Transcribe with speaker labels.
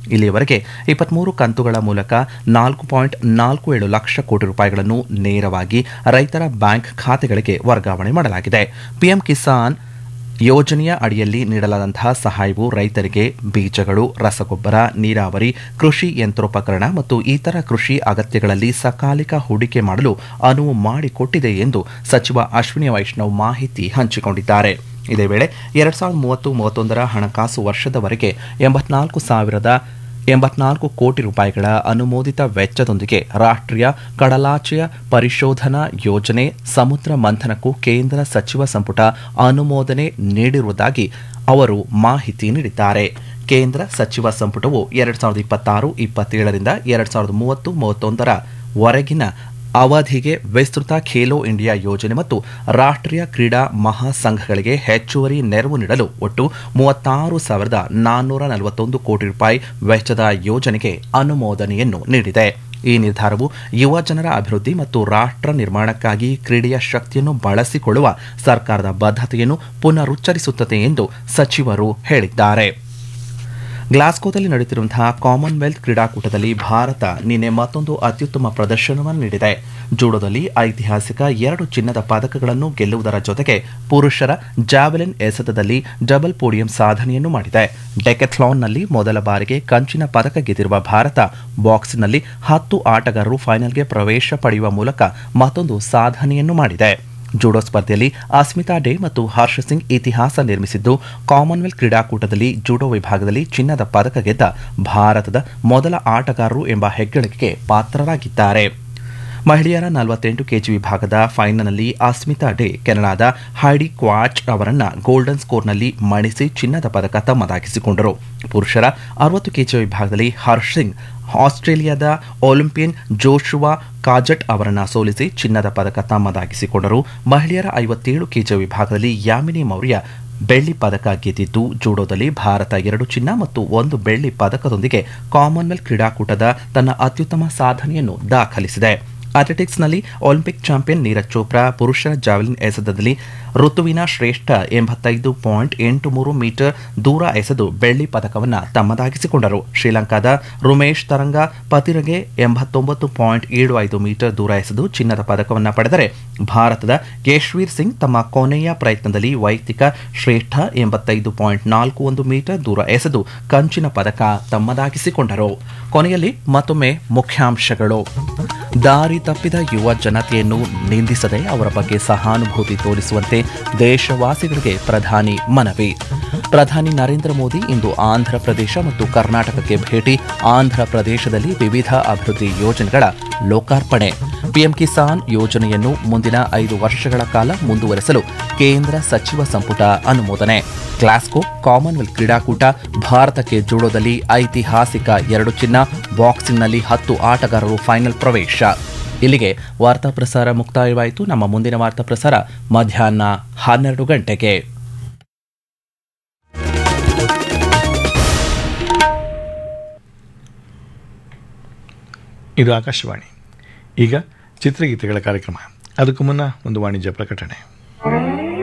Speaker 1: ಇಲ್ಲಿಯವರೆಗೆ ಇಪ್ಪತ್ಮೂರು ಕಂತುಗಳ ಮೂಲಕ ನಾಲ್ಕು ಪಾಯಿಂಟ್ ನಾಲ್ಕು ಏಳು ಲಕ್ಷ ಕೋಟಿ ರೂಪಾಯಿಗಳನ್ನು ನೇರವಾಗಿ ರೈತರ ಬ್ಯಾಂಕ್ ಖಾತೆಗಳಿಗೆ ವರ್ಗಾವಣೆ ಮಾಡಲಾಗಿದೆ ಪಿಎಂ ಕಿಸಾನ್ ಯೋಜನೆಯ ಅಡಿಯಲ್ಲಿ ನೀಡಲಾದಂತಹ ಸಹಾಯವು ರೈತರಿಗೆ ಬೀಜಗಳು ರಸಗೊಬ್ಬರ ನೀರಾವರಿ ಕೃಷಿ ಯಂತ್ರೋಪಕರಣ ಮತ್ತು ಇತರ ಕೃಷಿ ಅಗತ್ಯಗಳಲ್ಲಿ ಸಕಾಲಿಕ ಹೂಡಿಕೆ ಮಾಡಲು ಅನುವು ಮಾಡಿಕೊಟ್ಟಿದೆ ಎಂದು ಸಚಿವ ಅಶ್ವಿನಿ ವೈಷ್ಣವ್ ಮಾಹಿತಿ ಹಂಚಿಕೊಂಡಿದ್ದಾರೆ ಇದೇ ವೇಳೆ ಎರಡ್ ಸಾವಿರದ ಮೂವತ್ತು ಮೂವತ್ತೊಂದರ ಹಣಕಾಸು ವರ್ಷದವರೆಗೆ ಎಂಬತ್ನಾಲ್ಕು ಸಾವಿರದ ಎಂಬತ್ನಾಲ್ಕು ಕೋಟಿ ರೂಪಾಯಿಗಳ ಅನುಮೋದಿತ ವೆಚ್ಚದೊಂದಿಗೆ ರಾಷ್ಟ್ರೀಯ ಕಡಲಾಚೆಯ ಪರಿಶೋಧನಾ ಯೋಜನೆ ಸಮುದ್ರ ಮಂಥನಕ್ಕೂ ಕೇಂದ್ರ ಸಚಿವ ಸಂಪುಟ ಅನುಮೋದನೆ ನೀಡಿರುವುದಾಗಿ ಅವರು ಮಾಹಿತಿ ನೀಡಿದ್ದಾರೆ ಕೇಂದ್ರ ಸಚಿವ ಸಂಪುಟವು ಎರಡ್ ಸಾವಿರದ ಇಪ್ಪತ್ತಾರು ಇಪ್ಪತ್ತೇಳರಿಂದ ಎರಡ್ ಸಾವಿರದ ಮೂವತ್ತು ಮೂವತ್ತೊಂದರ ವರೆಗಿನ ಅವಧಿಗೆ ವಿಸ್ತೃತ ಖೇಲೋ ಇಂಡಿಯಾ ಯೋಜನೆ ಮತ್ತು ರಾಷ್ಟ್ರೀಯ ಕ್ರೀಡಾ ಮಹಾಸಂಘಗಳಿಗೆ ಹೆಚ್ಚುವರಿ ನೆರವು ನೀಡಲು ಒಟ್ಟು ಮೂವತ್ತಾರು ಸಾವಿರದ ನಾನ್ನೂರ ನಲವತ್ತೊಂದು ಕೋಟಿ ರೂಪಾಯಿ ವೆಚ್ಚದ ಯೋಜನೆಗೆ ಅನುಮೋದನೆಯನ್ನು ನೀಡಿದೆ ಈ ನಿರ್ಧಾರವು ಯುವ ಜನರ ಅಭಿವೃದ್ಧಿ ಮತ್ತು ರಾಷ್ಟ್ರ ನಿರ್ಮಾಣಕ್ಕಾಗಿ ಕ್ರೀಡೆಯ ಶಕ್ತಿಯನ್ನು ಬಳಸಿಕೊಳ್ಳುವ ಸರ್ಕಾರದ ಬದ್ಧತೆಯನ್ನು ಪುನರುಚ್ಚರಿಸುತ್ತದೆ ಎಂದು ಸಚಿವರು ಹೇಳಿದ್ದಾರೆ ಗ್ಲಾಸ್ಗೋದಲ್ಲಿ ನಡೆಯುತ್ತಿರುವಂತಹ ಕಾಮನ್ವೆಲ್ತ್ ಕ್ರೀಡಾಕೂಟದಲ್ಲಿ ಭಾರತ ನಿನ್ನೆ ಮತ್ತೊಂದು ಅತ್ಯುತ್ತಮ ಪ್ರದರ್ಶನವನ್ನು ನೀಡಿದೆ ಜೂಡೋದಲ್ಲಿ ಐತಿಹಾಸಿಕ ಎರಡು ಚಿನ್ನದ ಪದಕಗಳನ್ನು ಗೆಲ್ಲುವುದರ ಜೊತೆಗೆ ಪುರುಷರ ಜಾವೆಲಿನ್ ಎಸೆತದಲ್ಲಿ ಡಬಲ್ ಪೋಡಿಯಂ ಸಾಧನೆಯನ್ನು ಮಾಡಿದೆ ಡೆಕೆಥ್ಲಾನ್ನಲ್ಲಿ ಮೊದಲ ಬಾರಿಗೆ ಕಂಚಿನ ಪದಕ ಗೆದ್ದಿರುವ ಭಾರತ ಬಾಕ್ಸ್ನಲ್ಲಿ ಹತ್ತು ಆಟಗಾರರು ಫೈನಲ್ಗೆ ಪ್ರವೇಶ ಪಡೆಯುವ ಮೂಲಕ ಮತ್ತೊಂದು ಸಾಧನೆಯನ್ನು ಮಾಡಿದೆ ಜೂಡೋ ಸ್ಪರ್ಧೆಯಲ್ಲಿ ಅಸ್ಮಿತಾ ಡೇ ಮತ್ತು ಹರ್ಷ ಸಿಂಗ್ ಇತಿಹಾಸ ನಿರ್ಮಿಸಿದ್ದು ಕಾಮನ್ವೆಲ್ತ್ ಕ್ರೀಡಾಕೂಟದಲ್ಲಿ ಜೂಡೋ ವಿಭಾಗದಲ್ಲಿ ಚಿನ್ನದ ಪದಕ ಗೆದ್ದ ಭಾರತದ ಮೊದಲ ಆಟಗಾರರು ಎಂಬ ಹೆಗ್ಗಳಿಕೆಗೆ ಪಾತ್ರರಾಗಿದ್ದಾರೆ ಮಹಿಳೆಯರ ನಲವತ್ತೆಂಟು ಕೆಜಿ ವಿಭಾಗದ ಫೈನಲ್ನಲ್ಲಿ ಅಸ್ಮಿತಾ ಡೇ ಕೆನಡಾದ ಹೈಡಿ ಕ್ವಾಚ್ ಅವರನ್ನ ಗೋಲ್ಡನ್ ಸ್ಕೋರ್ನಲ್ಲಿ ಮಣಿಸಿ ಚಿನ್ನದ ಪದಕ ತಮ್ಮದಾಗಿಸಿಕೊಂಡರು ಪುರುಷರ ಅರವತ್ತು ಕೆಜಿ ವಿಭಾಗದಲ್ಲಿ ಹರ್ಷ್ ಸಿಂಗ್ ಆಸ್ಟ್ರೇಲಿಯಾದ ಒಲಿಂಪಿಯನ್ ಜೋಶುವಾ ಕಾಜಟ್ ಅವರನ್ನ ಸೋಲಿಸಿ ಚಿನ್ನದ ಪದಕ ತಮ್ಮದಾಗಿಸಿಕೊಂಡರು ಮಹಿಳೆಯರ ಐವತ್ತೇಳು ಕೆಜಿ ವಿಭಾಗದಲ್ಲಿ ಯಾಮಿನಿ ಮೌರ್ಯ ಬೆಳ್ಳಿ ಪದಕ ಗೆದ್ದಿದ್ದು ಜೂಡೋದಲ್ಲಿ ಭಾರತ ಎರಡು ಚಿನ್ನ ಮತ್ತು ಒಂದು ಬೆಳ್ಳಿ ಪದಕದೊಂದಿಗೆ ಕಾಮನ್ವೆಲ್ತ್ ಕ್ರೀಡಾಕೂಟದ ತನ್ನ ಅತ್ಯುತ್ತಮ ಸಾಧನೆಯನ್ನು ದಾಖಲಿಸಿದೆ ಅಥ್ಲೆಟಿಕ್ಸ್ನಲ್ಲಿ ಒಲಿಂಪಿಕ್ ಚಾಂಪಿಯನ್ ನೀರಜ್ ಚೋಪ್ರಾ ಪುರುಷರ ಜಾವೆಲಿನ್ ಎಸೆತದಲ್ಲಿ ಋತುವಿನ ಶ್ರೇಷ್ಠ ಎಂಬತ್ತೈದು ಪಾಯಿಂಟ್ ಎಂಟು ಮೂರು ಮೀಟರ್ ದೂರ ಎಸೆದು ಬೆಳ್ಳಿ ಪದಕವನ್ನು ತಮ್ಮದಾಗಿಸಿಕೊಂಡರು ಶ್ರೀಲಂಕಾದ ರುಮೇಶ್ ತರಂಗ ಪತಿರಗೆ ಎಂಬತ್ತೊಂಬತ್ತು ಪಾಯಿಂಟ್ ಏಳು ಐದು ಮೀಟರ್ ದೂರ ಎಸೆದು ಚಿನ್ನದ ಪದಕವನ್ನು ಪಡೆದರೆ ಭಾರತದ ಯಶ್ವೀರ್ ಸಿಂಗ್ ತಮ್ಮ ಕೊನೆಯ ಪ್ರಯತ್ನದಲ್ಲಿ ವೈಯಕ್ತಿಕ ಶ್ರೇಷ್ಠ ಎಂಬತ್ತೈದು ಪಾಯಿಂಟ್ ನಾಲ್ಕು ಒಂದು ಮೀಟರ್ ದೂರ ಎಸೆದು ಕಂಚಿನ ಪದಕ ತಮ್ಮದಾಗಿಸಿಕೊಂಡರು ಕೊನೆಯಲ್ಲಿ ಮತ್ತೊಮ್ಮೆ ಮುಖ್ಯಾಂಶಗಳು ದಾರಿ ತಪ್ಪಿದ ಯುವ ಜನತೆಯನ್ನು ನಿಂದಿಸದೆ ಅವರ ಬಗ್ಗೆ ಸಹಾನುಭೂತಿ ತೋರಿಸುವಂತೆ ದೇಶವಾಸಿಗಳಿಗೆ ಪ್ರಧಾನಿ ಮನವಿ ಪ್ರಧಾನಿ ನರೇಂದ್ರ ಮೋದಿ ಇಂದು ಆಂಧ್ರ ಪ್ರದೇಶ ಮತ್ತು ಕರ್ನಾಟಕಕ್ಕೆ ಭೇಟಿ ಆಂಧ್ರ ಪ್ರದೇಶದಲ್ಲಿ ವಿವಿಧ ಅಭಿವೃದ್ಧಿ ಯೋಜನೆಗಳ ಲೋಕಾರ್ಪಣೆ ಪಿಎಂ ಕಿಸಾನ್ ಯೋಜನೆಯನ್ನು ಮುಂದಿನ ಐದು ವರ್ಷಗಳ ಕಾಲ ಮುಂದುವರೆಸಲು ಕೇಂದ್ರ ಸಚಿವ ಸಂಪುಟ ಅನುಮೋದನೆ ಗ್ಲಾಸ್ಗೋ ಕಾಮನ್ವೆಲ್ತ್ ಕ್ರೀಡಾಕೂಟ ಭಾರತಕ್ಕೆ ಜೂಡೋದಲ್ಲಿ ಐತಿಹಾಸಿಕ ಎರಡು ಚಿನ್ನ ಬಾಕ್ಸಿಂಗ್ನಲ್ಲಿ ಹತ್ತು ಆಟಗಾರರು ಫೈನಲ್ ಪ್ರವೇಶ ಇಲ್ಲಿಗೆ ವಾರ್ತಾ ಪ್ರಸಾರ ಮುಕ್ತಾಯವಾಯಿತು ನಮ್ಮ ಮುಂದಿನ ವಾರ್ತಾ ಪ್ರಸಾರ ಮಧ್ಯಾಹ್ನ ಹನ್ನೆರಡು ಗಂಟೆಗೆ
Speaker 2: ಇದು ಆಕಾಶವಾಣಿ ಈಗ ಚಿತ್ರಗೀತೆಗಳ ಕಾರ್ಯಕ್ರಮ ಅದಕ್ಕೂ ಮುನ್ನ ಒಂದು ವಾಣಿಜ್ಯ ಪ್ರಕಟಣೆ